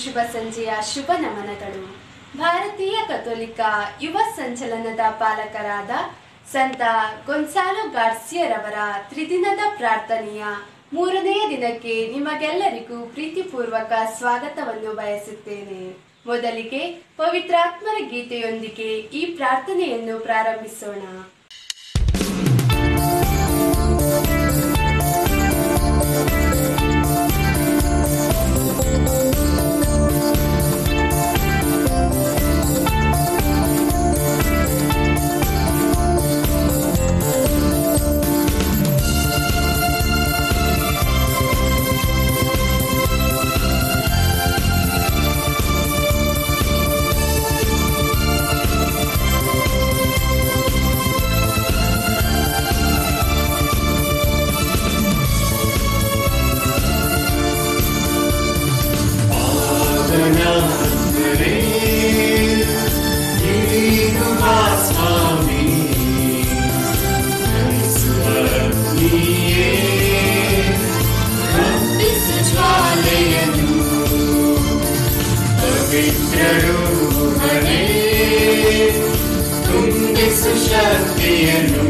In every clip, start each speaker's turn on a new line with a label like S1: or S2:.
S1: ಶುಭ ಸಂಜೆಯ ಶುಭ ನಮನಗಳು ಭಾರತೀಯ ಕಥೋಲಿಕ ಯುವ ಸಂಚಲನದ ಪಾಲಕರಾದ ಸಂತ ಗೊಂಸಾಲೋ ಗಾರ್ಸಿಯರವರ ತ್ರಿದಿನದ ಪ್ರಾರ್ಥನೆಯ ಮೂರನೆಯ ದಿನಕ್ಕೆ ನಿಮಗೆಲ್ಲರಿಗೂ ಪ್ರೀತಿಪೂರ್ವಕ ಸ್ವಾಗತವನ್ನು ಬಯಸುತ್ತೇನೆ ಮೊದಲಿಗೆ ಪವಿತ್ರಾತ್ಮರ ಗೀತೆಯೊಂದಿಗೆ ಈ ಪ್ರಾರ್ಥನೆಯನ್ನು ಪ್ರಾರಂಭಿಸೋಣ
S2: ಶಕ್ತಿಯನ್ನು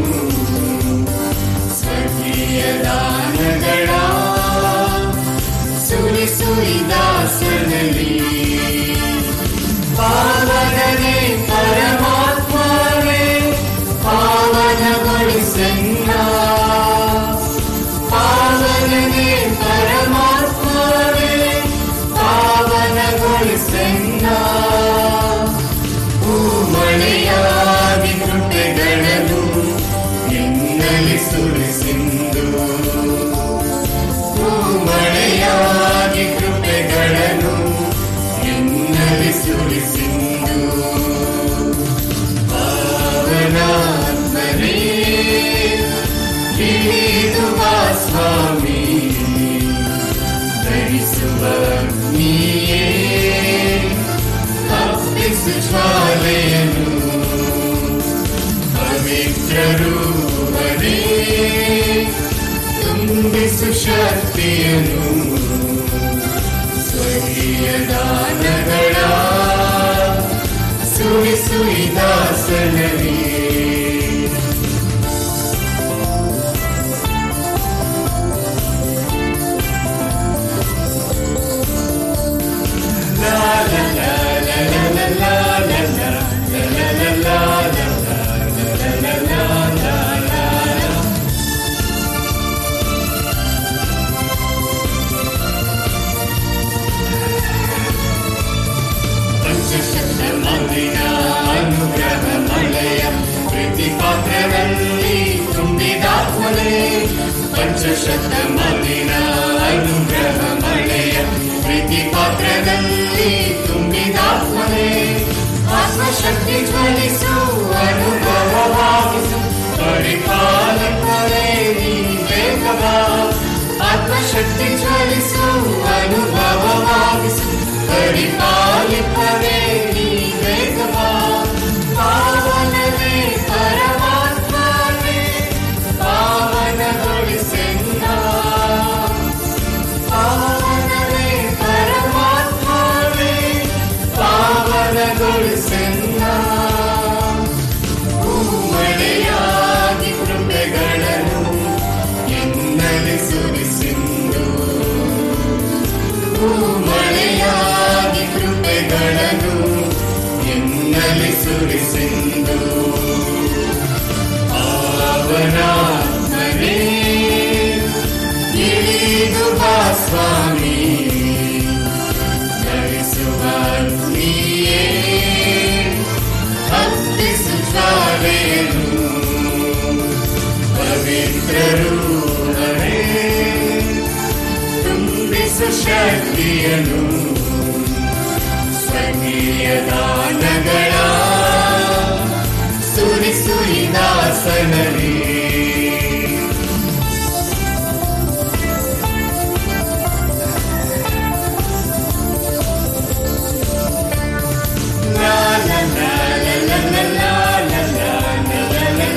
S2: ಸ್ವರ್ಗೀಯ ದಾನಗಳ ಸುರಿಸುರಿದಾಸನಲ್ಲಿ ಪಾವನನೇ ಪರಮಾತ್ಮವೇ ಪಾವನಗೊಳಿಸನ್ನ ಪಾವನನೇ ಪರಮಾತ್ಮವೇ ಪಾವನಗೊಳಿಸನ್ನ ಭೂಮಳೆಯಾದಿ ಕೃಪೆಗಳನ್ನು ನಿನ್ನಲ್ಲಿ ಸುರಿಸಿಂದು ಭೂಮಳೆಯಾಗಿ ಕೃಪೆಗಳನ್ನು ನಿನ್ನಲ್ಲಿ ಸುರಿಸಿಂದು ಪಾವನಾತ್ಮನೇ ಇಳಿದು ಬಾ ಸ್ವಾಮಿ ಧರಿಸುವ ನೀಯೇ ಹಬ್ಬಿಸು ಜ್ವಾಲೆಯನ್ನು ಪವಿತ್ರರೂಪನೇ ತುಂಬಿಸು ಶಕ್ತಿಯನ್ನು ಸ್ವರ್ಗೀಯ ದಾನಗಳ ಸುರಿಸು ಈ ದಾಸನಲ್ಲಿ La la la la la la la la la la la la la la la la la ಪಂಚಶತ ಮಂದಿರ ಅನುಗ್ರಹ ಮಳೆಯ ಪ್ರೀತಿ ಪಾತ್ರದಲ್ಲಿ ತುಂಬಿದಾತ್ಮನೆ ಪಂಚಶತ ಮಂದಿರ ಅನುಗ್ರಹ ಮಳೆಯ ಪ್ರೀತಿ ಪಾತ್ರದಲ್ಲಿ ತುಂಬಿದಾತ್ಮನೆ ಆತ್ಮಶಕ್ತಿ ಜ್ವಲಿಸು ಅನುಭವವಾಗಿಸು ಪರಿಪಾಲಕರೇ ನೀ ಬೇಗವ ಆತ್ಮಶಕ್ತಿ ಜ್ವಲಿಸು ಅನುಭವವಾಗಿಸು ಪರಿಪಾಲಿಪವೇ ನೀ ಬೇಗವ ಪಾವನವೇ ಪರಮಾತ್ಮವೇ ಪಾವನಗೊಳಿಸೆನ್ನ ಪಾವನವೇ ಪರಮಾತ್ಮವೇ ಪಾವನಗೊಳಿಸೆನ್ನ ಭೂಮಳೆಯಾಗಿ ಕೃಪೆಗಳನ್ನು ಎನ್ನಲಿ ಸುರಿಸಿಂದು ಭೂಮಳೆಯಾಗಿ ಕೃಪೆಗಳನ್ನು ಎನ್ನಲಿ ಸುರಿಸಿಂದು ಪಾವನಾತ್ಮನೇ ಇಳಿದು ಬಾ ಸ್ವಾಮಿ ಧರಿಸುವ ನೀಯೇ ಹತ್ತಿಸು ಜ್ವಾಲೆಯನ್ನು ಪವಿತ್ರರೂಪನೇ ತುಂಬಿಸು ಶಕ್ತಿಯನ್ನು ಸ್ವರ್ಗೀಯ ದಾನಗಳ ಸುರಿಸು ಈ ದಾಸನಲ್ಲಿ La la la la la la la la la la la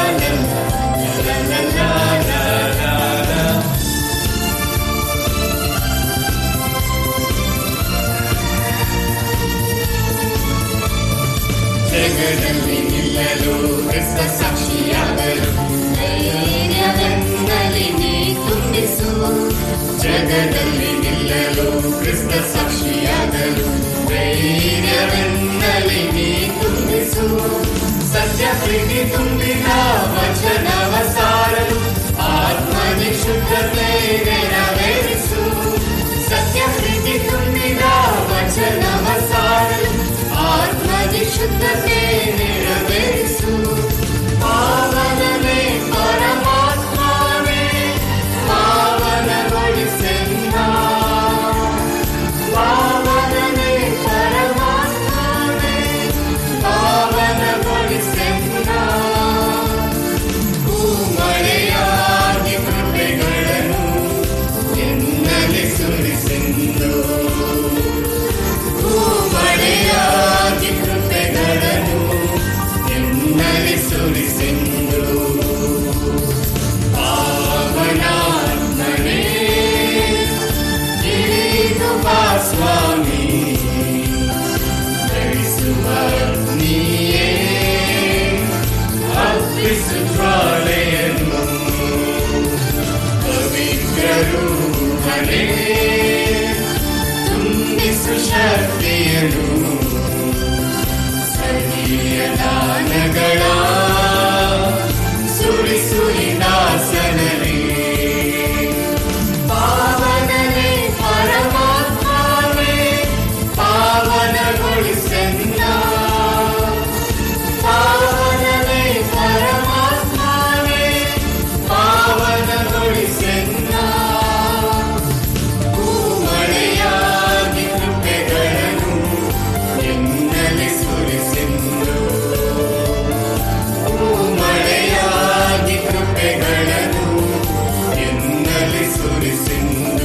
S2: la la la la ಜಗದಲ್ಲಿ ನಿಲ್ಲಲು ಕ್ರಿಸ್ತ ಸಾಕ್ಷಿಯಾಗಲು ಧೈರ್ಯವೆನ್ನಲಿ ನೀ ತುಂಬಿಸು ಜಗದಲ್ಲಿ ನಿಲ್ಲಲು ಕ್ರಿಸ್ತ ಸಾಕ್ಷಿಯಾಗಲು ಧೈರ್ಯವೆನ್ನಲಿ ನೀ ತುಂಬಿಸು ಸತ್ಯ ಪ್ರೀತಿ ತುಂಬಿದ ವಚನವ ಸಾರಲು ಆತ್ಮನಿ ಶುದ್ಧತೆ ನೆರವೇರಿಸು ಸತ್ಯ ಪ್ರೀತಿ ತುಂಬಿದ ವಚನವ ಸಾರಲು ಆತ್ಮನಿ ಶುದ್ಧತೆ ನೆರವೇರಿಸು ಪಾವನನೇ ಪರಮಾತ್ಮನೇ ಪಾವನಗೊಳಿಸೆನ್ನ ಪಾವನನೇ ಪರಮಾತ್ಮನೇ ಪಾವನಗೊಳಿಸೆನ್ನ ಭೂಮಳೆಯಾಗಿ ಕೃಪೆಗಳನ್ನು ಎನ್ನಲಿ ಸುರಿಸೆಂದು ಭೂಮಳೆಯಾಗಿ ಕೃಪೆಗಳನ್ನು ಎನ್ನಲಿ ಸುರಿಸೆಂದು ಪಾವನಾತ್ಮನೇ ಇಳಿದು ಬಾ ಸ್ವಾಮಿ ಧರಿಸುವ ನೀಯೇ ಅರ್ಪಿಸು ಜ್ವಾಲೆಯನ್ನು ಪವಿತ್ರರು ಹರೇ ತುಂಬಿಸು ಶಕ್ತಿಯನ್ನು ಸಹಿಯ ದಾನಗಳ ಸುರಿಸುರಿ ದಾಸನರೇ ಪಾವನನೇ ಪರಮಾತ್ಮನೇ ಪಾವನಗೊಳಿಸೆನ್ನ ಪಾವನನೇ ಪರಮಾತ್ಮನೇ ಪಾವನಗೊಳಿಸೆನ್ನ ಭೂಮಳೆಯಾಗಿ ಕೃಪೆಗಳನ್ನು ಎನ್ನಲಿ ಸುರಿಸೆಂದು ಭೂಮಳೆಯಾಗಿ ಕೃಪೆಗಳನ್ನು ಎನ್ನಲಿ ಸುರಿಸೆಂದು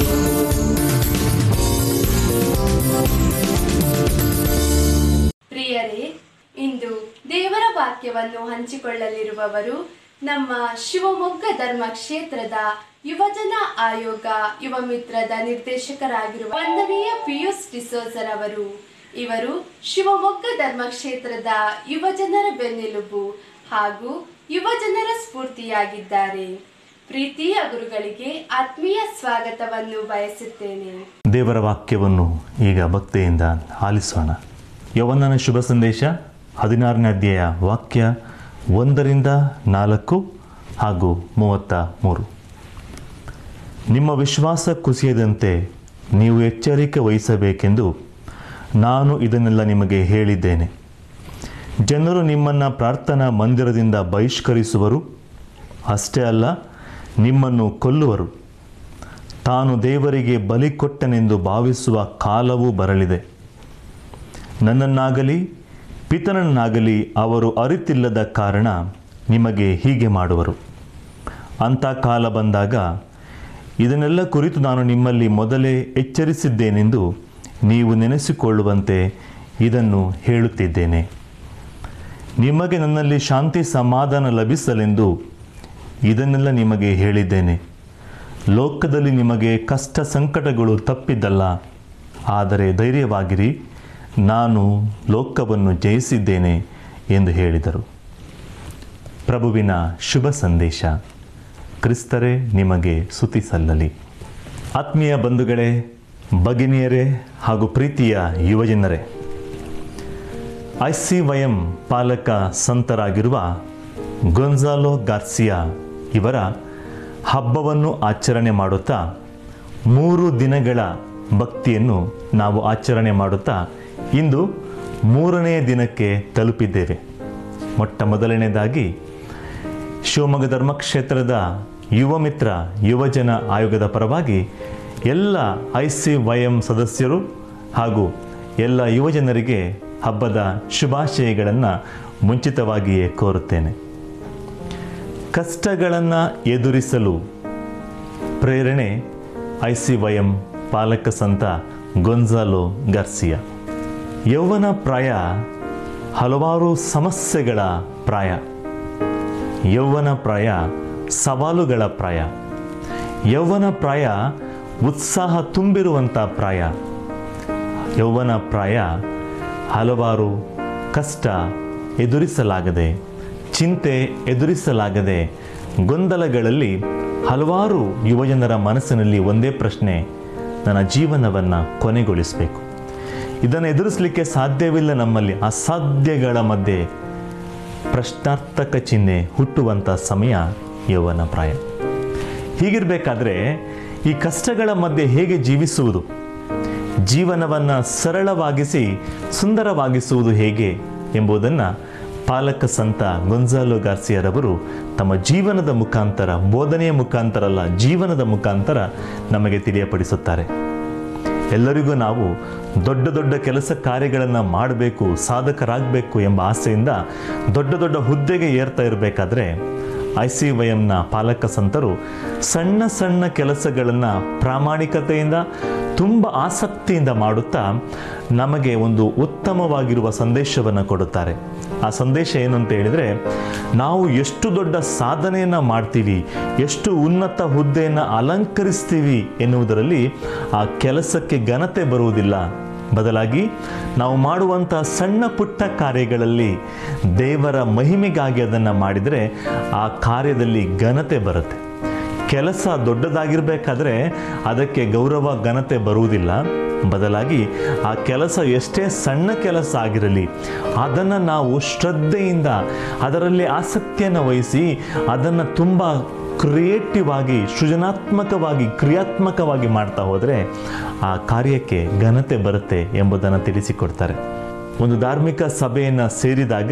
S1: ಪ್ರಿಯರೇ ಇಂದು ದೇವರ ವಾಕ್ಯವನ್ನು ಹಂಚಿಕೊಳ್ಳಲಿರುವವರು ನಮ್ಮ ಶಿವಮೊಗ್ಗ ಧರ್ಮ ಕ್ಷೇತ್ರದ ಯುವಜನ ಆಯೋಗ ಯುವ ಮಿತ್ರದ ನಿರ್ದೇಶಕರಾಗಿರುವ ವಂದನೀಯ ಪಿಯೂಸ್ ಡಿಸೋಜರ್ ಅವರು ಇವರು ಶಿವಮೊಗ್ಗ ಧರ್ಮ ಕ್ಷೇತ್ರದ ಯುವಜನರ ಬೆನ್ನೆಲುಬು ಹಾಗೂ ಯುವಜನರ ಸ್ಫೂರ್ತಿಯಾಗಿದ್ದಾರೆ ಪ್ರೀತಿಯ ಗುರುಗಳಿಗೆ ಆತ್ಮೀಯ ಸ್ವಾಗತವನ್ನು ಬಯಸುತ್ತೇನೆ
S3: ದೇವರ ವಾಕ್ಯವನ್ನು ಈಗ ಭಕ್ತಿಯಿಂದ ಆಲಿಸೋಣ ಯವನನ ಶುಭ ಸಂದೇಶ ಹದಿನಾರನೇ ಅಧ್ಯಾಯ ವಾಕ್ಯ ಒಂದರಿಂದ ನಾಲ್ಕು ಹಾಗೂ ಮೂವತ್ತ ಮೂರು ನಿಮ್ಮ ವಿಶ್ವಾಸ ಕುಸಿಯದಂತೆ ನೀವು ಎಚ್ಚರಿಕೆ ವಹಿಸಬೇಕೆಂದು ನಾನು ಇದನ್ನೆಲ್ಲ ನಿಮಗೆ ಹೇಳಿದ್ದೇನೆ ಜನರು ನಿಮ್ಮನ್ನು ಪ್ರಾರ್ಥನಾ ಮಂದಿರದಿಂದ ಬಹಿಷ್ಕರಿಸುವರು ಅಷ್ಟೇ ಅಲ್ಲ ನಿಮ್ಮನ್ನು ಕೊಲ್ಲುವರು ತಾನು ದೇವರಿಗೆ ಬಲಿ ಕೊಟ್ಟನೆಂದು ಭಾವಿಸುವ ಕಾಲವೂ ಬರಲಿದೆ ನನ್ನನ್ನಾಗಲಿ ಪಿತನನ್ನಾಗಲಿ ಅವರು ಅರಿತಿಲ್ಲದ ಕಾರಣ ನಿಮಗೆ ಹೀಗೆ ಮಾಡುವರು ಅಂಥ ಕಾಲ ಬಂದಾಗ ಇದನ್ನೆಲ್ಲ ಕುರಿತು ನಾನು ನಿಮ್ಮಲ್ಲಿ ಮೊದಲೇ ಎಚ್ಚರಿಸಿದ್ದೇನೆಂದು ನೀವು ನೆನೆಸಿಕೊಳ್ಳುವಂತೆ ಇದನ್ನು ಹೇಳುತ್ತಿದ್ದೇನೆ ನಿಮಗೆ ನನ್ನಲ್ಲಿ ಶಾಂತಿ ಸಮಾಧಾನ ಲಭಿಸಲೆಂದು ಇದನ್ನೆಲ್ಲ ನಿಮಗೆ ಹೇಳಿದ್ದೇನೆ ಲೋಕದಲ್ಲಿ ನಿಮಗೆ ಕಷ್ಟ ಸಂಕಟಗಳು ತಪ್ಪಿದ್ದಲ್ಲ ಆದರೆ ಧೈರ್ಯವಾಗಿರಿ ನಾನು ಲೋಕವನ್ನು ಜಯಿಸಿದ್ದೇನೆ ಎಂದು ಹೇಳಿದರು ಪ್ರಭುವಿನ ಶುಭ ಸಂದೇಶ ಕ್ರಿಸ್ತರೇ ನಿಮಗೆ ಸ್ತುತಿ ಸಲ್ಲಲಿ ಆತ್ಮೀಯ ಬಂಧುಗಳೇ ಭಗಿನಿಯರೇ ಹಾಗೂ ಪ್ರೀತಿಯ ಯುವಜನರೇ ಐ ಸಿ ವಯಂ ಪಾಲಕ ಸಂತರಾಗಿರುವ ಗೊಂಜಾಲೋ ಗಾರ್ಸಿಯಾ ಇವರ ಹಬ್ಬವನ್ನು ಆಚರಣೆ ಮಾಡುತ್ತಾ ಮೂರು ದಿನಗಳ ಭಕ್ತಿಯನ್ನು ನಾವು ಆಚರಣೆ ಮಾಡುತ್ತಾ ಇಂದು ಮೂರನೇ ದಿನಕ್ಕೆ ತಲುಪಿದ್ದೇವೆ ಮೊಟ್ಟ ಮೊದಲನೇದಾಗಿ ಶಿವಮೊಗ್ಗ ಧರ್ಮಕ್ಷೇತ್ರದ ಯುವ ಮಿತ್ರ ಯುವಜನ ಆಯೋಗದ ಪರವಾಗಿ ಎಲ್ಲ ಐ ಸಿ ವೈಎಂ ಸದಸ್ಯರು ಹಾಗೂ ಎಲ್ಲ ಯುವಜನರಿಗೆ ಹಬ್ಬದ ಶುಭಾಶಯಗಳನ್ನು ಮುಂಚಿತವಾಗಿಯೇ ಕೋರುತ್ತೇನೆ ಕಷ್ಟಗಳನ್ನು ಎದುರಿಸಲು ಪ್ರೇರಣೆ ಐ ಸಿ ವೈಎಂ ಪಾಲಕ ಸಂತ ಗೊಂಜಾಲೋ ಗರ್ಸಿಯಾ ಯೌವನ ಪ್ರಾಯ ಹಲವಾರು ಸಮಸ್ಯೆಗಳ ಪ್ರಾಯ ಯೌವನ ಪ್ರಾಯ ಸವಾಲುಗಳ ಪ್ರಾಯ ಯೌವನ ಪ್ರಾಯ ಉತ್ಸಾಹ ತುಂಬಿರುವಂಥ ಪ್ರಾಯ ಯೌವನ ಪ್ರಾಯ ಹಲವಾರು ಕಷ್ಟ ಎದುರಿಸಲಾಗದೆ ಚಿಂತೆ ಎದುರಿಸಲಾಗದೆ ಗೊಂದಲಗಳಲ್ಲಿ ಹಲವಾರು ಯುವಜನರ ಮನಸ್ಸಿನಲ್ಲಿ ಒಂದೇ ಪ್ರಶ್ನೆ ನನ್ನ ಜೀವನವನ್ನು ಕೊನೆಗೊಳಿಸಬೇಕು ಇದನ್ನು ಎದುರಿಸಲಿಕ್ಕೆ ಸಾಧ್ಯವಿಲ್ಲ ನಮ್ಮಲ್ಲಿ ಅಸಾಧ್ಯಗಳ ಮಧ್ಯೆ ಪ್ರಶ್ನಾರ್ಥಕ ಚಿಹ್ನೆ ಹುಟ್ಟುವಂಥ ಸಮಯ ಯೌವನ ಪ್ರಾಯ ಹೀಗಿರಬೇಕಾದ್ರೆ ಈ ಕಷ್ಟಗಳ ಮಧ್ಯೆ ಹೇಗೆ ಜೀವಿಸುವುದು ಜೀವನವನ್ನು ಸರಳವಾಗಿಸಿ ಸುಂದರವಾಗಿಸುವುದು ಹೇಗೆ ಎಂಬುದನ್ನು ಪಾಲಕ ಸಂತ ಗೊಂಜಾಲೋ ಗಾರ್ಸಿಯರವರು ತಮ್ಮ ಜೀವನದ ಮುಖಾಂತರ ಬೋಧನೆಯ ಮುಖಾಂತರ ಅಲ್ಲ ಜೀವನದ ಮುಖಾಂತರ ನಮಗೆ ತಿಳಿಯಪಡಿಸುತ್ತಾರೆ ಎಲ್ಲರಿಗೂ ನಾವು ದೊಡ್ಡ ದೊಡ್ಡ ಕೆಲಸ ಕಾರ್ಯಗಳನ್ನು ಮಾಡಬೇಕು ಸಾಧಕರಾಗಬೇಕು ಎಂಬ ಆಸೆಯಿಂದ ದೊಡ್ಡ ದೊಡ್ಡ ಹುದ್ದೆಗೆ ಏರ್ತಾ ಇರಬೇಕಾದ್ರೆ ಐ ಸಿ ವೈ ಎಂನ ಪಾಲಕ ಸಂತರು ಸಣ್ಣ ಸಣ್ಣ ಕೆಲಸಗಳನ್ನು ಪ್ರಾಮಾಣಿಕತೆಯಿಂದ ತುಂಬ ಆಸಕ್ತಿಯಿಂದ ಮಾಡುತ್ತಾ ನಮಗೆ ಒಂದು ಉತ್ತಮವಾಗಿರುವ ಸಂದೇಶವನ್ನು ಕೊಡುತ್ತಾರೆ ಆ ಸಂದೇಶ ಏನು ಅಂತ ಹೇಳಿದರೆ ನಾವು ಎಷ್ಟು ದೊಡ್ಡ ಸಾಧನೆಯನ್ನು ಮಾಡ್ತೀವಿ ಎಷ್ಟು ಉನ್ನತ ಹುದ್ದೆಯನ್ನು ಅಲಂಕರಿಸ್ತೀವಿ ಎನ್ನುವುದರಲ್ಲಿ ಆ ಕೆಲಸಕ್ಕೆ ಘನತೆ ಬರುವುದಿಲ್ಲ ಬದಲಾಗಿ ನಾವು ಮಾಡುವಂಥ ಸಣ್ಣ ಪುಟ್ಟ ಕಾರ್ಯಗಳಲ್ಲಿ ದೇವರ ಮಹಿಮೆಗಾಗಿ ಅದನ್ನು ಮಾಡಿದರೆ ಆ ಕಾರ್ಯದಲ್ಲಿ ಘನತೆ ಬರುತ್ತೆ ಕೆಲಸ ದೊಡ್ಡದಾಗಿರಬೇಕಾದ್ರೆ ಅದಕ್ಕೆ ಗೌರವ ಘನತೆ ಬರುವುದಿಲ್ಲ ಬದಲಾಗಿ ಆ ಕೆಲಸ ಎಷ್ಟೇ ಸಣ್ಣ ಕೆಲಸ ಆಗಿರಲಿ ಅದನ್ನು ನಾವು ಶ್ರದ್ಧೆಯಿಂದ ಅದರಲ್ಲಿ ಆಸಕ್ತಿಯನ್ನು ವಹಿಸಿ ಅದನ್ನು ತುಂಬ ಕ್ರಿಯೇಟಿವ್ ಆಗಿ ಸೃಜನಾತ್ಮಕವಾಗಿ ಕ್ರಿಯಾತ್ಮಕವಾಗಿ ಮಾಡ್ತಾ ಹೋದರೆ ಆ ಕಾರ್ಯಕ್ಕೆ ಘನತೆ ಬರುತ್ತೆ ಎಂಬುದನ್ನು ತಿಳಿಸಿಕೊಡ್ತಾರೆ ಒಂದು ಧಾರ್ಮಿಕ ಸಭೆಯನ್ನು ಸೇರಿದಾಗ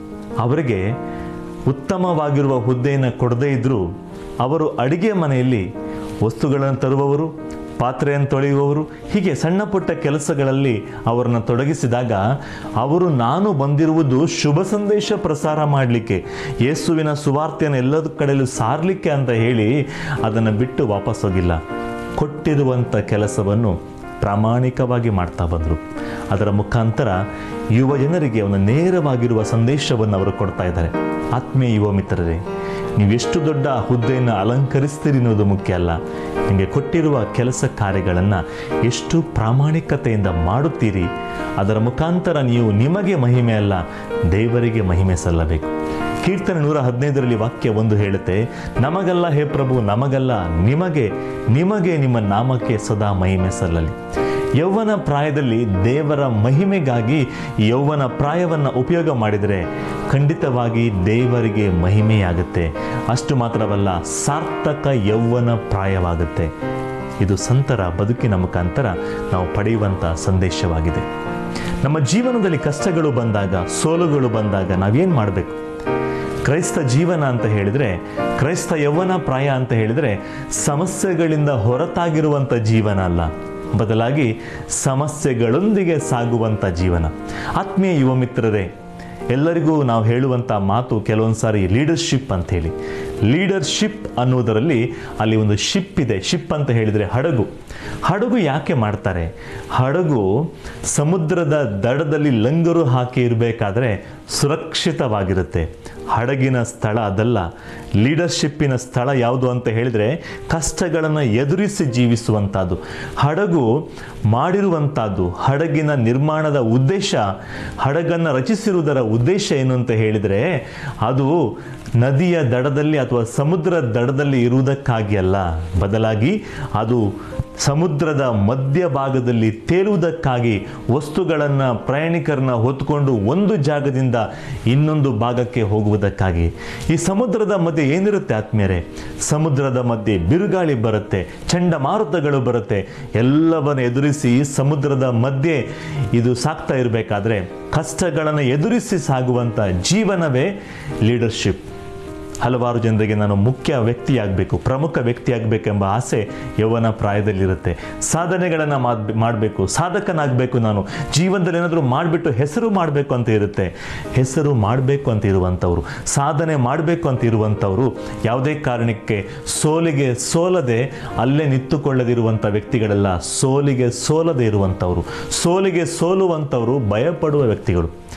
S3: ಅವರಿಗೆ ಉತ್ತಮವಾಗಿರುವ ಹುದ್ದೆಯನ್ನು ಕೊಡದೇ ಇದ್ದರೂ ಅವರು ಅಡಿಗೆ ಮನೆಯಲ್ಲಿ ವಸ್ತುಗಳನ್ನು ತರುವವರು ಪಾತ್ರೆಯನ್ನು ತೊಳೆಯುವವರು ಹೀಗೆ ಸಣ್ಣ ಪುಟ್ಟ ಕೆಲಸಗಳಲ್ಲಿ ಅವರನ್ನು ತೊಡಗಿಸಿದಾಗ ಅವರು ನಾನು ಬಂದಿರುವುದು ಶುಭ ಸಂದೇಶ ಪ್ರಸಾರ ಮಾಡಲಿಕ್ಕೆ ಯೇಸುವಿನ ಸುವಾರ್ತೆಯನ್ನು ಎಲ್ಲದ ಕಡೆಯಲ್ಲೂ ಸಾರಲಿಕ್ಕೆ ಅಂತ ಹೇಳಿ ಅದನ್ನು ಬಿಟ್ಟು ವಾಪಸ್ ಹೋಗಿಲ್ಲ ಕೊಟ್ಟಿರುವಂಥ ಕೆಲಸವನ್ನು ಪ್ರಾಮಾಣಿಕವಾಗಿ ಮಾಡ್ತಾ ಬಂದರು ಅದರ ಮುಖಾಂತರ ಯುವ ಜನರಿಗೆ ಒಂದು ನೇರವಾಗಿರುವ ಸಂದೇಶವನ್ನು ಅವರು ಕೊಡ್ತಾ ಇದ್ದಾರೆ ಆತ್ಮೀಯ ಯುವ ಮಿತ್ರರೇ ನೀವೆಷ್ಟು ದೊಡ್ಡ ಹುದ್ದೆಯನ್ನು ಅಲಂಕರಿಸ್ತೀರಿ ಅನ್ನೋದು ಮುಖ್ಯ ಅಲ್ಲ ನಿಮಗೆ ಕೊಟ್ಟಿರುವ ಕೆಲಸ ಕಾರ್ಯಗಳನ್ನು ಎಷ್ಟು ಪ್ರಾಮಾಣಿಕತೆಯಿಂದ ಮಾಡುತ್ತೀರಿ ಅದರ ಮುಖಾಂತರ ನೀವು ನಿಮಗೆ ಮಹಿಮೆ ಅಲ್ಲ ದೇವರಿಗೆ ಮಹಿಮೆ ಸಲ್ಲಬೇಕು ಕೀರ್ತನೆ ನೂರ ಹದಿನೈದರಲ್ಲಿ ವಾಕ್ಯ ಒಂದು ಹೇಳುತ್ತೆ ನಮಗಲ್ಲ ಹೇ ಪ್ರಭು ನಮಗಲ್ಲ ನಿಮಗೆ ನಿಮಗೆ ನಿಮ್ಮ ನಾಮಕ್ಕೆ ಸದಾ ಮಹಿಮೆ ಸಲ್ಲಲಿ ಯೌವನ ಪ್ರಾಯದಲ್ಲಿ ದೇವರ ಮಹಿಮೆಗಾಗಿ ಯೌವನ ಪ್ರಾಯವನ್ನು ಉಪಯೋಗ ಮಾಡಿದರೆ ಖಂಡಿತವಾಗಿ ದೇವರಿಗೆ ಮಹಿಮೆಯಾಗುತ್ತೆ ಅಷ್ಟು ಮಾತ್ರವಲ್ಲ ಸಾರ್ಥಕ ಯೌವನ ಪ್ರಾಯವಾಗುತ್ತೆ ಇದು ಸಂತರ ಬದುಕಿನ ಮುಖಾಂತರ ನಾವು ಪಡೆಯುವಂಥ ಸಂದೇಶವಾಗಿದೆ ನಮ್ಮ ಜೀವನದಲ್ಲಿ ಕಷ್ಟಗಳು ಬಂದಾಗ ಸೋಲುಗಳು ಬಂದಾಗ ನಾವೇನು ಮಾಡಬೇಕು ಕ್ರೈಸ್ತ ಜೀವನ ಅಂತ ಹೇಳಿದರೆ ಕ್ರೈಸ್ತ ಯೌವನ ಪ್ರಾಯ ಅಂತ ಹೇಳಿದರೆ ಸಮಸ್ಯೆಗಳಿಂದ ಹೊರತಾಗಿರುವಂಥ ಜೀವನ ಅಲ್ಲ ಬದಲಾಗಿ ಸಮಸ್ಯೆಗಳೊಂದಿಗೆ ಸಾಗುವಂಥ ಜೀವನ ಆತ್ಮೀಯ ಯುವ ಮಿತ್ರರೇ ಎಲ್ಲರಿಗೂ ನಾವು ಹೇಳುವಂಥ ಮಾತು ಕೆಲವೊಂದು ಸಾರಿ ಲೀಡರ್ಶಿಪ್ ಅಂತ ಹೇಳಿ ಲೀಡರ್ಶಿಪ್ ಅನ್ನೋದರಲ್ಲಿ ಅಲ್ಲಿ ಒಂದು ಶಿಪ್ ಇದೆ ಶಿಪ್ ಅಂತ ಹೇಳಿದರೆ ಹಡಗು ಹಡಗು ಯಾಕೆ ಮಾಡ್ತಾರೆ ಹಡಗು ಸಮುದ್ರದ ದಡದಲ್ಲಿ ಲಂಗರು ಹಾಕಿ ಇರಬೇಕಾದ್ರೆ ಸುರಕ್ಷಿತವಾಗಿರುತ್ತೆ ಹಡಗಿನ ಸ್ಥಳ ಅದಲ್ಲ ಲೀಡರ್ಶಿಪ್ಪಿನ ಸ್ಥಳ ಯಾವುದು ಅಂತ ಹೇಳಿದರೆ ಕಷ್ಟಗಳನ್ನು ಎದುರಿಸಿ ಜೀವಿಸುವಂಥದ್ದು ಹಡಗು ಮಾಡಿರುವಂಥದ್ದು ಹಡಗಿನ ನಿರ್ಮಾಣದ ಉದ್ದೇಶ ಹಡಗನ್ನು ರಚಿಸಿರುವುದರ ಉದ್ದೇಶ ಏನು ಅಂತ ಹೇಳಿದರೆ ಅದು ನದಿಯ ದಡದಲ್ಲಿ ಅಥವಾ ಸಮುದ್ರ ದಡದಲ್ಲಿ ಇರುವುದಕ್ಕಾಗಿ ಅಲ್ಲ ಬದಲಾಗಿ ಅದು ಸಮುದ್ರದ ಮಧ್ಯಭಾಗದಲ್ಲಿ ತೇಲುವುದಕ್ಕಾಗಿ ವಸ್ತುಗಳನ್ನು ಪ್ರಯಾಣಿಕರನ್ನ ಹೊತ್ತುಕೊಂಡು ಒಂದು ಜಾಗದಿಂದ ಇನ್ನೊಂದು ಭಾಗಕ್ಕೆ ಹೋಗುವುದಕ್ಕಾಗಿ ಈ ಸಮುದ್ರದ ಮಧ್ಯೆ ಏನಿರುತ್ತೆ ಆತ್ಮೀಯರೇ ಸಮುದ್ರದ ಮಧ್ಯೆ ಬಿರುಗಾಳಿ ಬರುತ್ತೆ ಚಂಡಮಾರುತಗಳು ಬರುತ್ತೆ ಎಲ್ಲವನ್ನು ಎದುರಿಸಿ ಸಮುದ್ರದ ಮಧ್ಯೆ ಇದು ಸಾಕ್ತಾ ಇರಬೇಕಾದ್ರೆ ಕಷ್ಟಗಳನ್ನು ಎದುರಿಸಿ ಸಾಗುವಂಥ ಜೀವನವೇ ಲೀಡರ್ಶಿಪ್ ಹಲವಾರು ಜನರಿಗೆ ನಾನು ಮುಖ್ಯ ವ್ಯಕ್ತಿಯಾಗಬೇಕು ಪ್ರಮುಖ ವ್ಯಕ್ತಿಯಾಗಬೇಕೆಂಬ ಆಸೆ ಯೌವನ ಪ್ರಾಯದಲ್ಲಿರುತ್ತೆ ಸಾಧನೆಗಳನ್ನು ಮಾಡಬೇಕು ಸಾಧಕನಾಗಬೇಕು ನಾನು ಜೀವನದಲ್ಲಿ ಏನಾದರೂ ಮಾಡಿಬಿಟ್ಟು ಹೆಸರು ಮಾಡಬೇಕು ಅಂತ ಇರುತ್ತೆ ಹೆಸರು ಮಾಡಬೇಕು ಅಂತ ಇರುವಂಥವ್ರು ಸಾಧನೆ ಮಾಡಬೇಕು ಅಂತ ಇರುವಂಥವ್ರು ಯಾವುದೇ ಕಾರಣಕ್ಕೆ ಸೋಲಿಗೆ ಸೋಲದೆ ಅಲ್ಲೇ ನಿಂತುಕೊಳ್ಳದಿರುವಂಥ ವ್ಯಕ್ತಿಗಳೆಲ್ಲ ಸೋಲಿಗೆ ಸೋಲದೆ ಇರುವಂಥವ್ರು ಸೋಲಿಗೆ ಸೋಲುವಂಥವ್ರು ಭಯಪಡುವ ವ್ಯಕ್ತಿಗಳು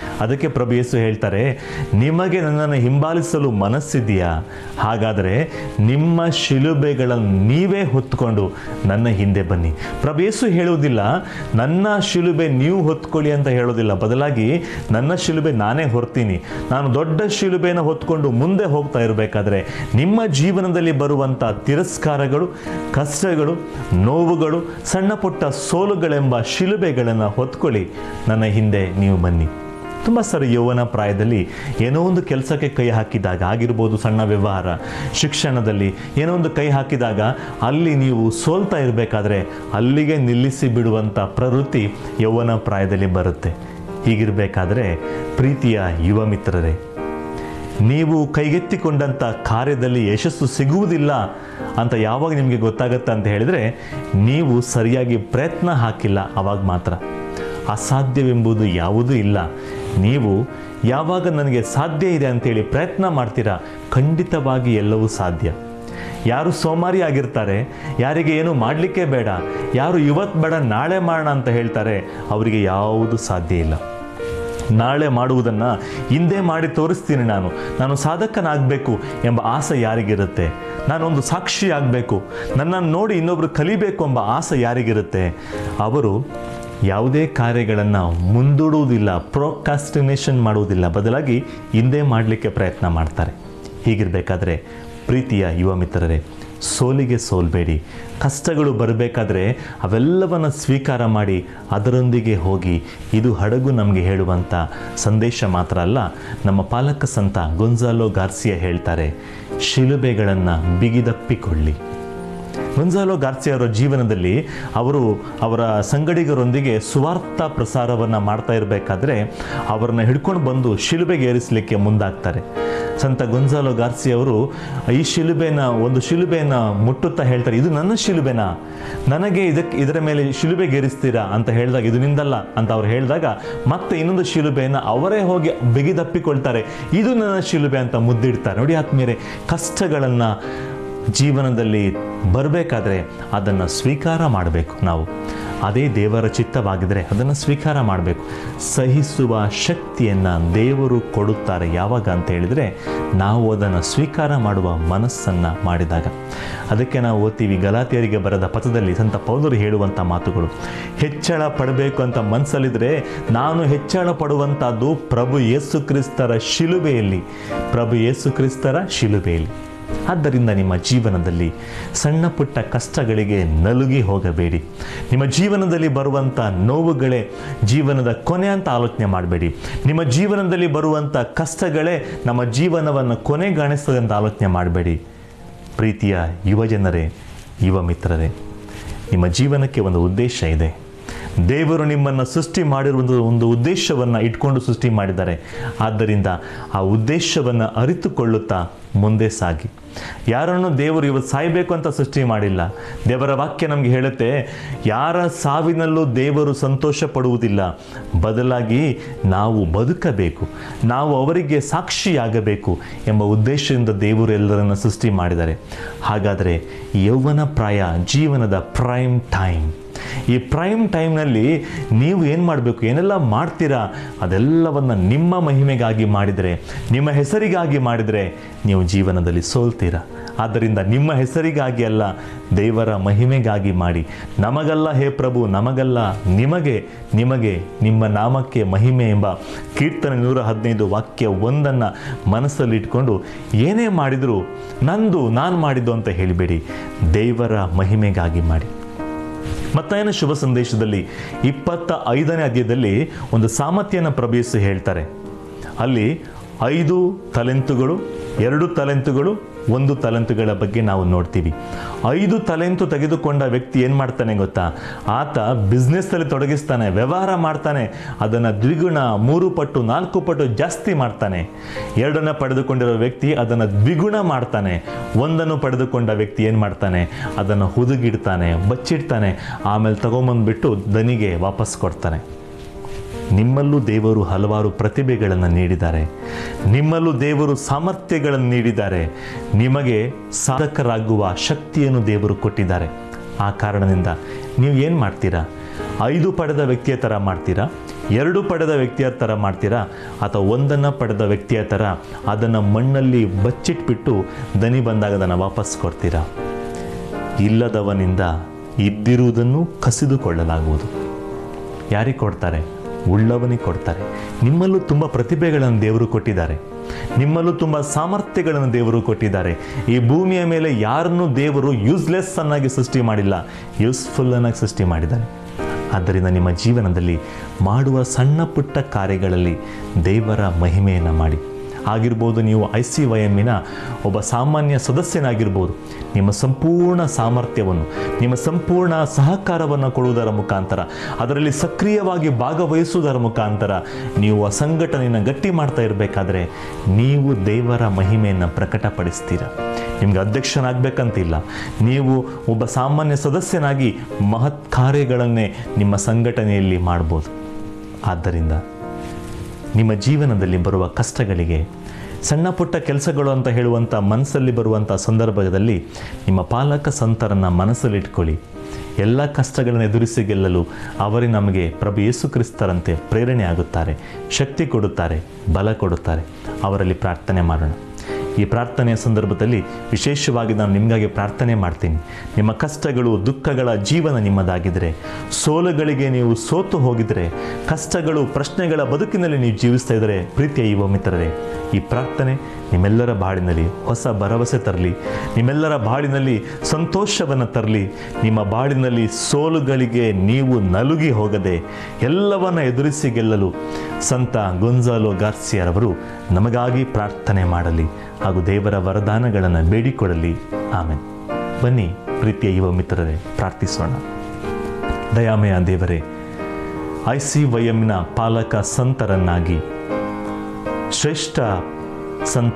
S3: ಅದಕ್ಕೆ ಪ್ರಭು ಯೇಸು ಹೇಳ್ತಾರೆ ನಿಮಗೆ ನನ್ನನ್ನು ಹಿಂಬಾಲಿಸಲು ಮನಸ್ಸಿದೆಯಾ ಹಾಗಾದರೆ ನಿಮ್ಮ ಶಿಲುಬೆಗಳನ್ನು ನೀವೇ ಹೊತ್ಕೊಂಡು ನನ್ನ ಹಿಂದೆ ಬನ್ನಿ ಪ್ರಭು ಯೇಸು ಹೇಳುವುದಿಲ್ಲ ನನ್ನ ಶಿಲುಬೆ ನೀವು ಹೊತ್ಕೊಳ್ಳಿ ಅಂತ ಹೇಳೋದಿಲ್ಲ ಬದಲಾಗಿ ನನ್ನ ಶಿಲುಬೆ ನಾನೇ ಹೊರ್ತೀನಿ ನಾನು ದೊಡ್ಡ ಶಿಲುಬೆನ ಹೊತ್ಕೊಂಡು ಮುಂದೆ ಹೋಗ್ತಾ ಇರಬೇಕಾದ್ರೆ ನಿಮ್ಮ ಜೀವನದಲ್ಲಿ ಬರುವಂಥ ತಿರಸ್ಕಾರಗಳು ಕಷ್ಟಗಳು ನೋವುಗಳು ಸಣ್ಣ ಪುಟ್ಟ ಸೋಲುಗಳೆಂಬ ಶಿಲುಬೆಗಳನ್ನು ಹೊತ್ಕೊಳ್ಳಿ ನನ್ನ ಹಿಂದೆ ನೀವು ಬನ್ನಿ ತುಂಬ ಸರಿ ಯೌವನ ಪ್ರಾಯದಲ್ಲಿ ಏನೋ ಒಂದು ಕೆಲಸಕ್ಕೆ ಕೈ ಹಾಕಿದಾಗ ಆಗಿರ್ಬೋದು ಸಣ್ಣ ವ್ಯವಹಾರ ಶಿಕ್ಷಣದಲ್ಲಿ ಏನೋ ಒಂದು ಕೈ ಹಾಕಿದಾಗ ಅಲ್ಲಿ ನೀವು ಸೋಲ್ತಾ ಇರಬೇಕಾದ್ರೆ ಅಲ್ಲಿಗೆ ನಿಲ್ಲಿಸಿ ಬಿಡುವಂಥ ಪ್ರವೃತ್ತಿ ಯೌವನ ಪ್ರಾಯದಲ್ಲಿ ಬರುತ್ತೆ ಹೀಗಿರಬೇಕಾದ್ರೆ ಪ್ರೀತಿಯ ಯುವ ಮಿತ್ರರೇ ನೀವು ಕೈಗೆತ್ತಿಕೊಂಡಂಥ ಕಾರ್ಯದಲ್ಲಿ ಯಶಸ್ಸು ಸಿಗುವುದಿಲ್ಲ ಅಂತ ಯಾವಾಗ ನಿಮಗೆ ಗೊತ್ತಾಗುತ್ತೆ ಅಂತ ಹೇಳಿದರೆ ನೀವು ಸರಿಯಾಗಿ ಪ್ರಯತ್ನ ಹಾಕಿಲ್ಲ ಆವಾಗ ಮಾತ್ರ ಅಸಾಧ್ಯವೆಂಬುದು ಯಾವುದೂ ಇಲ್ಲ ನೀವು ಯಾವಾಗ ನನಗೆ ಸಾಧ್ಯ ಇದೆ ಅಂತೇಳಿ ಪ್ರಯತ್ನ ಮಾಡ್ತೀರಾ ಖಂಡಿತವಾಗಿ ಎಲ್ಲವೂ ಸಾಧ್ಯ ಯಾರು ಸೋಮಾರಿ ಆಗಿರ್ತಾರೆ ಯಾರಿಗೆ ಏನು ಮಾಡಲಿಕ್ಕೆ ಬೇಡ ಯಾರು ಇವತ್ತು ಬೇಡ ನಾಳೆ ಮಾಡೋಣ ಅಂತ ಹೇಳ್ತಾರೆ ಅವರಿಗೆ ಯಾವುದು ಸಾಧ್ಯ ಇಲ್ಲ ನಾಳೆ ಮಾಡುವುದನ್ನು ಹಿಂದೆ ಮಾಡಿ ತೋರಿಸ್ತೀನಿ ನಾನು ನಾನು ಸಾಧಕನಾಗಬೇಕು ಎಂಬ ಆಸೆ ಯಾರಿಗಿರುತ್ತೆ ನಾನೊಂದು ಸಾಕ್ಷಿ ಆಗಬೇಕು ನನ್ನನ್ನು ನೋಡಿ ಇನ್ನೊಬ್ಬರು ಕಲಿಬೇಕು ಎಂಬ ಆಸೆ ಯಾರಿಗಿರುತ್ತೆ ಅವರು ಯಾವುದೇ ಕಾರ್ಯಗಳನ್ನು ಮುಂದೂಡುವುದಿಲ್ಲ ಪ್ರೊಕಾಸ್ಟಿನೇಷನ್ ಮಾಡುವುದಿಲ್ಲ ಬದಲಾಗಿ ಹಿಂದೆ ಮಾಡಲಿಕ್ಕೆ ಪ್ರಯತ್ನ ಮಾಡ್ತಾರೆ ಹೀಗಿರಬೇಕಾದ್ರೆ ಪ್ರೀತಿಯ ಯುವ ಮಿತ್ರರೇ ಸೋಲಿಗೆ ಸೋಲ್ಬೇಡಿ ಕಷ್ಟಗಳು ಬರಬೇಕಾದ್ರೆ ಅವೆಲ್ಲವನ್ನು ಸ್ವೀಕಾರ ಮಾಡಿ ಅದರೊಂದಿಗೆ ಹೋಗಿ ಇದು ಹಡಗು ನಮಗೆ ಹೇಳುವಂಥ ಸಂದೇಶ ಮಾತ್ರ ಅಲ್ಲ ನಮ್ಮ ಪಾಲಕ ಸಂತ ಗೊಂಜಾಲೋ ಗಾರ್ಸಿಯ ಹೇಳ್ತಾರೆ ಶಿಲುಬೆಗಳನ್ನು ಬಿಗಿದಪ್ಪಿಕೊಳ್ಳಿ ಗೊಂಜಾಲೋ ಗಾರ್ಸಿಯ ಅವರ ಜೀವನದಲ್ಲಿ ಅವರು ಅವರ ಸಂಗಡಿಗರೊಂದಿಗೆ ಸುವಾರ್ಥ ಪ್ರಸಾರವನ್ನು ಮಾಡ್ತಾ ಇರಬೇಕಾದ್ರೆ ಅವರನ್ನ ಹಿಡ್ಕೊಂಡು ಬಂದು ಶಿಲುಬೆಗೆ ಏರಿಸಲಿಕ್ಕೆ ಮುಂದಾಗ್ತಾರೆ ಸಂತ ಗೊಂಜಾಲೋ ಗಾರ್ಸಿ ಅವರು ಈ ಶಿಲುಬೆನ ಒಂದು ಶಿಲುಬೆನ ಮುಟ್ಟುತ್ತಾ ಹೇಳ್ತಾರೆ ಇದು ನನ್ನ ಶಿಲುಬೆನ ನನಗೆ ಇದಕ್ಕೆ ಇದರ ಮೇಲೆ ಶಿಲುಬೆಗೆ ಏರಿಸ್ತೀರಾ ಅಂತ ಹೇಳಿದಾಗ ಇದು ನಿಂದಲ್ಲ ಅಂತ ಅವ್ರು ಹೇಳಿದಾಗ ಮತ್ತೆ ಇನ್ನೊಂದು ಶಿಲುಬೆಯನ್ನು ಅವರೇ ಹೋಗಿ ಬಿಗಿದಪ್ಪಿಕೊಳ್ತಾರೆ ಇದು ನನ್ನ ಶಿಲುಬೆ ಅಂತ ಮುದ್ದಿಡ್ತಾರೆ ನೋಡಿ ಆತ್ಮೀಯರೇ ಕಷ್ಟಗಳನ್ನು ಜೀವನದಲ್ಲಿ ಬರಬೇಕಾದ್ರೆ ಅದನ್ನು ಸ್ವೀಕಾರ ಮಾಡಬೇಕು ನಾವು ಅದೇ ದೇವರ ಚಿತ್ತವಾಗಿದ್ದರೆ ಅದನ್ನು ಸ್ವೀಕಾರ ಮಾಡಬೇಕು ಸಹಿಸುವ ಶಕ್ತಿಯನ್ನು ದೇವರು ಕೊಡುತ್ತಾರೆ ಯಾವಾಗ ಅಂತ ಹೇಳಿದರೆ ನಾವು ಅದನ್ನು ಸ್ವೀಕಾರ ಮಾಡುವ ಮನಸ್ಸನ್ನು ಮಾಡಿದಾಗ ಅದಕ್ಕೆ ನಾವು ಓದ್ತೀವಿ ಗಲಾತಿಯರಿಗೆ ಬರೆದ ಪಥದಲ್ಲಿ ಸಂತ ಪೌಲರು ಹೇಳುವಂಥ ಮಾತುಗಳು ಹೆಚ್ಚಳ ಪಡಬೇಕು ಅಂತ ಮನಸ್ಸಲ್ಲಿದ್ದರೆ ನಾನು ಹೆಚ್ಚಳ ಪಡುವಂಥದ್ದು ಪ್ರಭು ಯೇಸು ಕ್ರಿಸ್ತರ ಶಿಲುಬೆಯಲ್ಲಿ ಪ್ರಭು ಯೇಸು ಕ್ರಿಸ್ತರ ಶಿಲುಬೆಯಲ್ಲಿ ಆದ್ದರಿಂದ ನಿಮ್ಮ ಜೀವನದಲ್ಲಿ ಸಣ್ಣ ಪುಟ್ಟ ಕಷ್ಟಗಳಿಗೆ ನಲುಗಿ ಹೋಗಬೇಡಿ ನಿಮ್ಮ ಜೀವನದಲ್ಲಿ ಬರುವಂಥ ನೋವುಗಳೇ ಜೀವನದ ಕೊನೆ ಅಂತ ಆಲೋಚನೆ ಮಾಡಬೇಡಿ ನಿಮ್ಮ ಜೀವನದಲ್ಲಿ ಬರುವಂಥ ಕಷ್ಟಗಳೇ ನಮ್ಮ ಜೀವನವನ್ನು ಕೊನೆಗಾಣಿಸ್ತದೆ ಅಂತ ಆಲೋಚನೆ ಮಾಡಬೇಡಿ ಪ್ರೀತಿಯ ಯುವಜನರೇ ಯುವ ಮಿತ್ರರೇ ನಿಮ್ಮ ಜೀವನಕ್ಕೆ ಒಂದು ಉದ್ದೇಶ ಇದೆ ದೇವರು ನಿಮ್ಮನ್ನು ಸೃಷ್ಟಿ ಮಾಡಿರುವುದು ಒಂದು ಉದ್ದೇಶವನ್ನು ಇಟ್ಕೊಂಡು ಸೃಷ್ಟಿ ಮಾಡಿದ್ದಾರೆ ಆದ್ದರಿಂದ ಆ ಉದ್ದೇಶವನ್ನು ಅರಿತುಕೊಳ್ಳುತ್ತಾ ಮುಂದೆ ಸಾಗಿ ಯಾರನ್ನು ದೇವರು ಇವತ್ತು ಸಾಯಬೇಕು ಅಂತ ಸೃಷ್ಟಿ ಮಾಡಿಲ್ಲ ದೇವರ ವಾಕ್ಯ ನಮಗೆ ಹೇಳುತ್ತೆ ಯಾರ ಸಾವಿನಲ್ಲೂ ದೇವರು ಸಂತೋಷ ಪಡುವುದಿಲ್ಲ ಬದಲಾಗಿ ನಾವು ಬದುಕಬೇಕು ನಾವು ಅವರಿಗೆ ಸಾಕ್ಷಿಯಾಗಬೇಕು ಎಂಬ ಉದ್ದೇಶದಿಂದ ದೇವರು ಎಲ್ಲರನ್ನು ಸೃಷ್ಟಿ ಮಾಡಿದ್ದಾರೆ ಹಾಗಾದರೆ ಯೌವನ ಪ್ರಾಯ ಜೀವನದ ಪ್ರೈಮ್ ಟೈಮ್ ಈ ಪ್ರೈಮ್ ಟೈಮ್ನಲ್ಲಿ ನೀವು ಏನು ಮಾಡಬೇಕು ಏನೆಲ್ಲ ಮಾಡ್ತೀರಾ ಅದೆಲ್ಲವನ್ನು ನಿಮ್ಮ ಮಹಿಮೆಗಾಗಿ ಮಾಡಿದರೆ ನಿಮ್ಮ ಹೆಸರಿಗಾಗಿ ಮಾಡಿದರೆ ನೀವು ಜೀವನದಲ್ಲಿ ಸೋಲ್ತೀರಾ ಆದ್ದರಿಂದ ನಿಮ್ಮ ಹೆಸರಿಗಾಗಿ ಅಲ್ಲ ದೇವರ ಮಹಿಮೆಗಾಗಿ ಮಾಡಿ ನಮಗಲ್ಲ ಹೇ ಪ್ರಭು ನಮಗಲ್ಲ ನಿಮಗೆ ನಿಮಗೆ ನಿಮ್ಮ ನಾಮಕ್ಕೆ ಮಹಿಮೆ ಎಂಬ ಕೀರ್ತನೆ ನೂರ ಹದಿನೈದು ವಾಕ್ಯ ಒಂದನ್ನು ಮನಸ್ಸಲ್ಲಿಟ್ಕೊಂಡು ಏನೇ ಮಾಡಿದರೂ ನಂದು ನಾನು ಮಾಡಿದ್ದು ಅಂತ ಹೇಳಿಬೇಡಿ ದೇವರ ಮಹಿಮೆಗಾಗಿ ಮಾಡಿ ಮತ್ತಾಯನ ಶುಭ ಸಂದೇಶದಲ್ಲಿ ಇಪ್ಪತ್ತ ಐದನೇ ಅಧ್ಯಾಯದಲ್ಲಿ ಒಂದು ಸಾಮರ್ಥ್ಯನ ಪ್ರಭೇಸ ಹೇಳ್ತಾರೆ ಅಲ್ಲಿ ಐದು ತಲೆಂತುಗಳು ಎರಡು ತಲೆಂತುಗಳು ಒಂದು ತಲೆಂತುಗಳ ಬಗ್ಗೆ ನಾವು ನೋಡ್ತೀವಿ ಐದು ತಲೆಂತು ತೆಗೆದುಕೊಂಡ ವ್ಯಕ್ತಿ ಏನು ಮಾಡ್ತಾನೆ ಗೊತ್ತಾ ಆತ ಬಿಸ್ನೆಸ್ಸಲ್ಲಿ ತೊಡಗಿಸ್ತಾನೆ ವ್ಯವಹಾರ ಮಾಡ್ತಾನೆ ಅದನ್ನು ದ್ವಿಗುಣ ಮೂರು ಪಟ್ಟು ನಾಲ್ಕು ಪಟ್ಟು ಜಾಸ್ತಿ ಮಾಡ್ತಾನೆ ಎರಡನ್ನು ಪಡೆದುಕೊಂಡಿರೋ ವ್ಯಕ್ತಿ ಅದನ್ನು ದ್ವಿಗುಣ ಮಾಡ್ತಾನೆ ಒಂದನ್ನು ಪಡೆದುಕೊಂಡ ವ್ಯಕ್ತಿ ಏನು ಮಾಡ್ತಾನೆ ಅದನ್ನು ಹುದುಗಿಡ್ತಾನೆ ಬಚ್ಚಿಡ್ತಾನೆ ಆಮೇಲೆ ತಗೊಂಬಂದ್ಬಿಟ್ಟು ದನಿಗೆ ವಾಪಸ್ ಕೊಡ್ತಾನೆ ನಿಮ್ಮಲ್ಲೂ ದೇವರು ಹಲವಾರು ಪ್ರತಿಭೆಗಳನ್ನು ನೀಡಿದ್ದಾರೆ ನಿಮ್ಮಲ್ಲೂ ದೇವರು ಸಾಮರ್ಥ್ಯಗಳನ್ನು ನೀಡಿದ್ದಾರೆ ನಿಮಗೆ ಸಾಧಕರಾಗುವ ಶಕ್ತಿಯನ್ನು ದೇವರು ಕೊಟ್ಟಿದ್ದಾರೆ ಆ ಕಾರಣದಿಂದ ನೀವು ಏನು ಮಾಡ್ತೀರಾ ಐದು ಪಡೆದ ವ್ಯಕ್ತಿಯ ಥರ ಮಾಡ್ತೀರಾ ಎರಡು ಪಡೆದ ವ್ಯಕ್ತಿಯ ಥರ ಮಾಡ್ತೀರಾ ಅಥವಾ ಒಂದನ್ನು ಪಡೆದ ವ್ಯಕ್ತಿಯ ಥರ ಅದನ್ನು ಮಣ್ಣಲ್ಲಿ ಬಚ್ಚಿಟ್ಬಿಟ್ಟು ದನಿ ಬಂದಾಗ ಅದನ್ನು ವಾಪಸ್ ಕೊಡ್ತೀರಾ ಇಲ್ಲದವನಿಂದ ಇದ್ದಿರುವುದನ್ನು ಕಸಿದುಕೊಳ್ಳಲಾಗುವುದು ಯಾರಿಗೆ ಕೊಡ್ತಾರೆ ಉಳ್ಳವನಿಗೆ ಕೊಡ್ತಾರೆ ನಿಮ್ಮಲ್ಲೂ ತುಂಬ ಪ್ರತಿಭೆಗಳನ್ನು ದೇವರು ಕೊಟ್ಟಿದ್ದಾರೆ ನಿಮ್ಮಲ್ಲೂ ತುಂಬ ಸಾಮರ್ಥ್ಯಗಳನ್ನು ದೇವರು ಕೊಟ್ಟಿದ್ದಾರೆ ಈ ಭೂಮಿಯ ಮೇಲೆ ಯಾರನ್ನೂ ದೇವರು ಯೂಸ್ಲೆಸ್ ಅನ್ನಾಗಿ ಸೃಷ್ಟಿ ಮಾಡಿಲ್ಲ ಯೂಸ್ಫುಲ್ ಅನ್ನಾಗಿ ಸೃಷ್ಟಿ ಮಾಡಿದ್ದಾರೆ ಆದ್ದರಿಂದ ನಿಮ್ಮ ಜೀವನದಲ್ಲಿ ಮಾಡುವ ಸಣ್ಣ ಪುಟ್ಟ ಕಾರ್ಯಗಳಲ್ಲಿ ದೇವರ ಮಹಿಮೆಯನ್ನು ಮಾಡಿ ಆಗಿರ್ಬೋದು ನೀವು ಐ ಸಿ ವೈ ಎಮ್ಮಿನ ಒಬ್ಬ ಸಾಮಾನ್ಯ ಸದಸ್ಯನಾಗಿರ್ಬೋದು ನಿಮ್ಮ ಸಂಪೂರ್ಣ ಸಾಮರ್ಥ್ಯವನ್ನು ನಿಮ್ಮ ಸಂಪೂರ್ಣ ಸಹಕಾರವನ್ನು ಕೊಡುವುದರ ಮುಖಾಂತರ ಅದರಲ್ಲಿ ಸಕ್ರಿಯವಾಗಿ ಭಾಗವಹಿಸುವುದರ ಮುಖಾಂತರ ನೀವು ಆ ಸಂಘಟನೆಯನ್ನು ಗಟ್ಟಿ ಮಾಡ್ತಾ ಇರಬೇಕಾದ್ರೆ ನೀವು ದೇವರ ಮಹಿಮೆಯನ್ನು ಪ್ರಕಟಪಡಿಸ್ತೀರ ನಿಮ್ಗೆ ಅಧ್ಯಕ್ಷನಾಗಬೇಕಂತಿಲ್ಲ ನೀವು ಒಬ್ಬ ಸಾಮಾನ್ಯ ಸದಸ್ಯನಾಗಿ ಮಹತ್ ಕಾರ್ಯಗಳನ್ನೇ ನಿಮ್ಮ ಸಂಘಟನೆಯಲ್ಲಿ ಮಾಡ್ಬೋದು ಆದ್ದರಿಂದ ನಿಮ್ಮ ಜೀವನದಲ್ಲಿ ಬರುವ ಕಷ್ಟಗಳಿಗೆ ಸಣ್ಣ ಪುಟ್ಟ ಕೆಲಸಗಳು ಅಂತ ಹೇಳುವಂಥ ಮನಸ್ಸಲ್ಲಿ ಬರುವಂಥ ಸಂದರ್ಭದಲ್ಲಿ ನಿಮ್ಮ ಪಾಲಕ ಸಂತರನ್ನು ಮನಸ್ಸಲ್ಲಿಟ್ಕೊಳ್ಳಿ ಎಲ್ಲ ಕಷ್ಟಗಳನ್ನು ಎದುರಿಸಿ ಗೆಲ್ಲಲು ಅವರೇ ನಮಗೆ ಪ್ರಭು ಯೇಸು ಕ್ರಿಸ್ತರಂತೆ ಪ್ರೇರಣೆ ಆಗುತ್ತಾರೆ ಶಕ್ತಿ ಕೊಡುತ್ತಾರೆ ಬಲ ಕೊಡುತ್ತಾರೆ ಅವರಲ್ಲಿ ಪ್ರಾರ್ಥನೆ ಮಾಡೋಣ ಈ ಪ್ರಾರ್ಥನೆಯ ಸಂದರ್ಭದಲ್ಲಿ ವಿಶೇಷವಾಗಿ ನಾನು ನಿಮಗಾಗಿ ಪ್ರಾರ್ಥನೆ ಮಾಡ್ತೀನಿ ನಿಮ್ಮ ಕಷ್ಟಗಳು ದುಃಖಗಳ ಜೀವನ ನಿಮ್ಮದಾಗಿದ್ದರೆ ಸೋಲುಗಳಿಗೆ ನೀವು ಸೋತು ಹೋಗಿದರೆ ಕಷ್ಟಗಳು ಪ್ರಶ್ನೆಗಳ ಬದುಕಿನಲ್ಲಿ ನೀವು ಜೀವಿಸ್ತಾ ಇದ್ದರೆ ಪ್ರೀತಿಯ ಯುವ ಮಿತ್ರರೇ ಈ ಪ್ರಾರ್ಥನೆ ನಿಮ್ಮೆಲ್ಲರ ಬಾಳಿನಲ್ಲಿ ಹೊಸ ಭರವಸೆ ತರಲಿ ನಿಮ್ಮೆಲ್ಲರ ಬಾಳಿನಲ್ಲಿ ಸಂತೋಷವನ್ನು ತರಲಿ ನಿಮ್ಮ ಬಾಳಿನಲ್ಲಿ ಸೋಲುಗಳಿಗೆ ನೀವು ನಲುಗಿ ಹೋಗದೆ ಎಲ್ಲವನ್ನ ಎದುರಿಸಿ ಗೆಲ್ಲಲು ಸಂತ ಗೊಂಜಾಲೋ ಗಾರ್ಸಿಯರವರು ನಮಗಾಗಿ ಪ್ರಾರ್ಥನೆ ಮಾಡಲಿ ಹಾಗೂ ದೇವರ ವರದಾನಗಳನ್ನು ಬೇಡಿಕೊಡಲಿ ಆಮೇಲೆ ಬನ್ನಿ ಪ್ರೀತಿಯ ಯುವ ಮಿತ್ರರೇ ಪ್ರಾರ್ಥಿಸೋಣ ದಯಾಮಯ ದೇವರೇ ಐ ಸಿ ವೈ ಎಮ್ನ ಪಾಲಕ ಸಂತರನ್ನಾಗಿ ಶ್ರೇಷ್ಠ ಸಂತ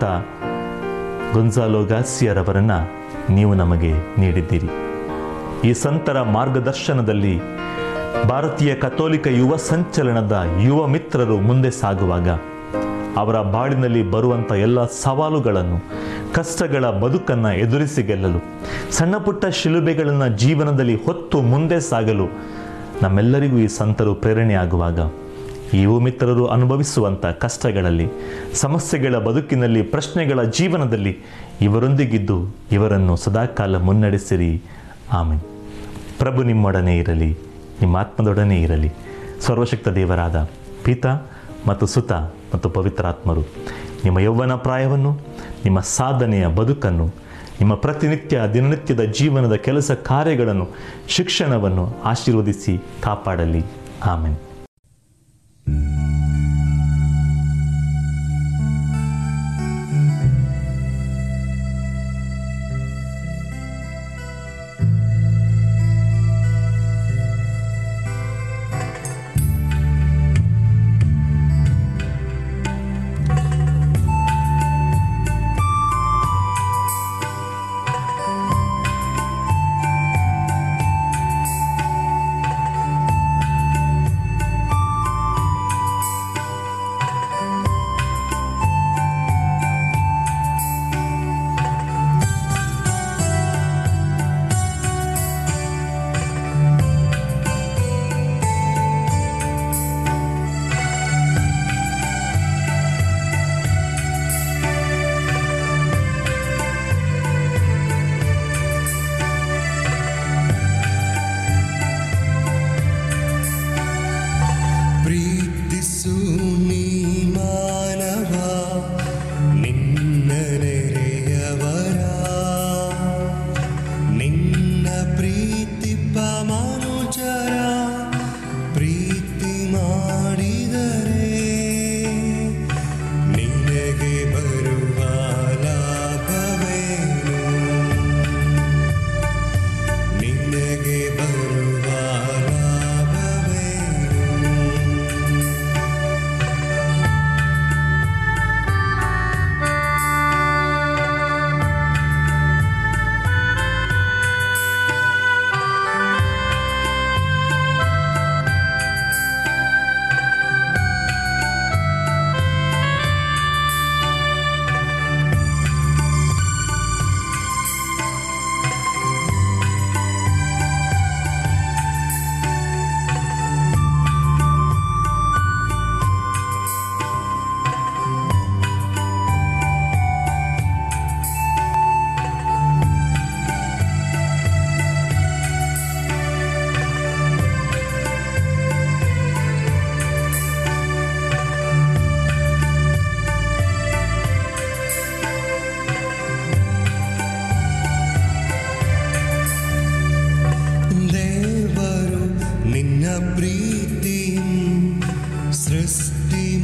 S3: ಗೊಂಜಾಲೋ ಗಾಸಿಯರವರನ್ನು ನೀವು ನಮಗೆ ನೀಡಿದ್ದೀರಿ ಈ ಸಂತರ ಮಾರ್ಗದರ್ಶನದಲ್ಲಿ ಭಾರತೀಯ ಕಥೋಲಿಕ ಯುವ ಸಂಚಲನದ ಯುವ ಮಿತ್ರರು ಮುಂದೆ ಸಾಗುವಾಗ ಅವರ ಬಾಳಿನಲ್ಲಿ ಬರುವಂಥ ಎಲ್ಲ ಸವಾಲುಗಳನ್ನು ಕಷ್ಟಗಳ ಬದುಕನ್ನು ಎದುರಿಸಿ ಗೆಲ್ಲಲು ಸಣ್ಣ ಪುಟ್ಟ ಶಿಲುಬೆಗಳನ್ನು ಜೀವನದಲ್ಲಿ ಹೊತ್ತು ಮುಂದೆ ಸಾಗಲು ನಮ್ಮೆಲ್ಲರಿಗೂ ಈ ಸಂತರು ಪ್ರೇರಣೆಯಾಗುವಾಗ ಈ ಯುವ ಮಿತ್ರರು ಅನುಭವಿಸುವಂಥ ಕಷ್ಟಗಳಲ್ಲಿ ಸಮಸ್ಯೆಗಳ ಬದುಕಿನಲ್ಲಿ ಪ್ರಶ್ನೆಗಳ ಜೀವನದಲ್ಲಿ ಇವರೊಂದಿಗಿದ್ದು ಇವರನ್ನು ಸದಾಕಾಲ ಮುನ್ನಡೆಸಿರಿ ಆಮೇಲೆ ಪ್ರಭು ನಿಮ್ಮೊಡನೆ ಇರಲಿ ನಿಮ್ಮ ಆತ್ಮದೊಡನೆ ಇರಲಿ ಸರ್ವಶಕ್ತ ದೇವರಾದ ಪಿತ ಮತ್ತು ಸುತ ಮತ್ತು ಪವಿತ್ರಾತ್ಮರು ನಿಮ್ಮ ಯೌವನ ಪ್ರಾಯವನ್ನು ನಿಮ್ಮ ಸಾಧನೆಯ ಬದುಕನ್ನು ನಿಮ್ಮ ಪ್ರತಿನಿತ್ಯ ದಿನನಿತ್ಯದ ಜೀವನದ ಕೆಲಸ ಕಾರ್ಯಗಳನ್ನು ಶಿಕ್ಷಣವನ್ನು ಆಶೀರ್ವದಿಸಿ ಕಾಪಾಡಲಿ ಆಮೇಲೆ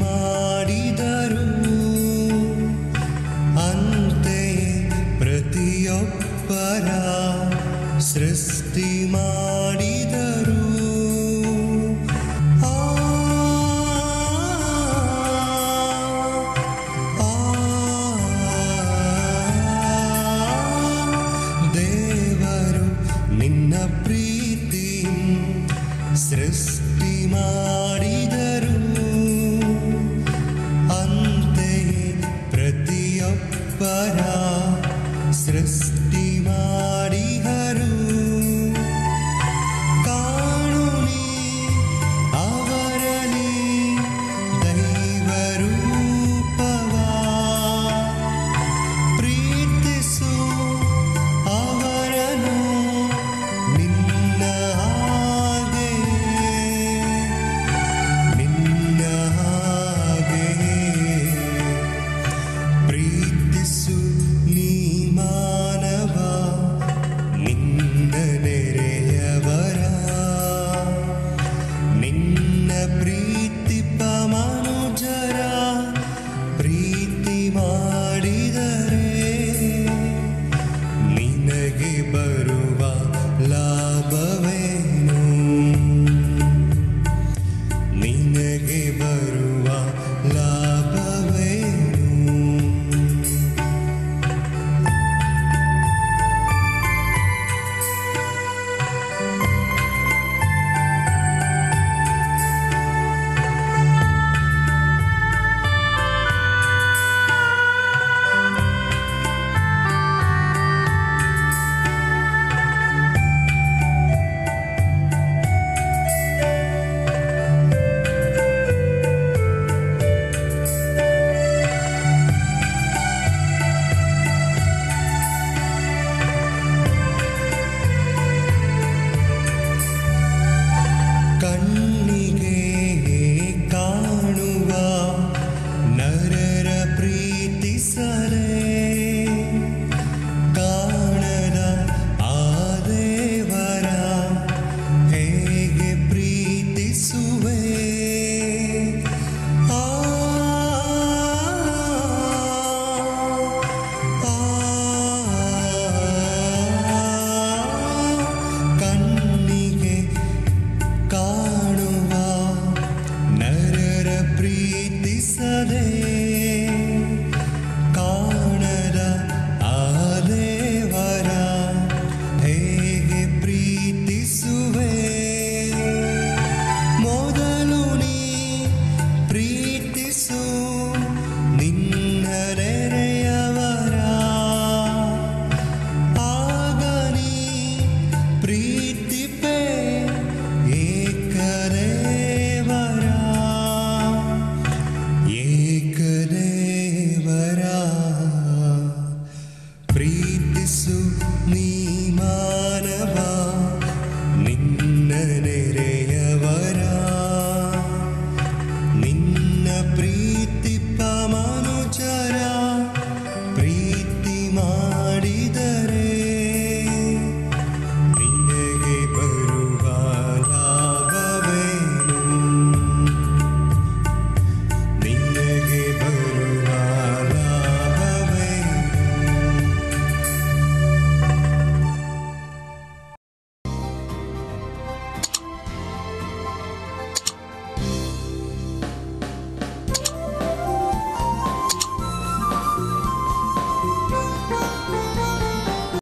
S4: ಮಾಡಿದರು ಅಂತೆಯೇ ಪ್ರತಿಯೊಬ್ಬರ ಸೃಷ್ಟಿ ಮಾಡಿ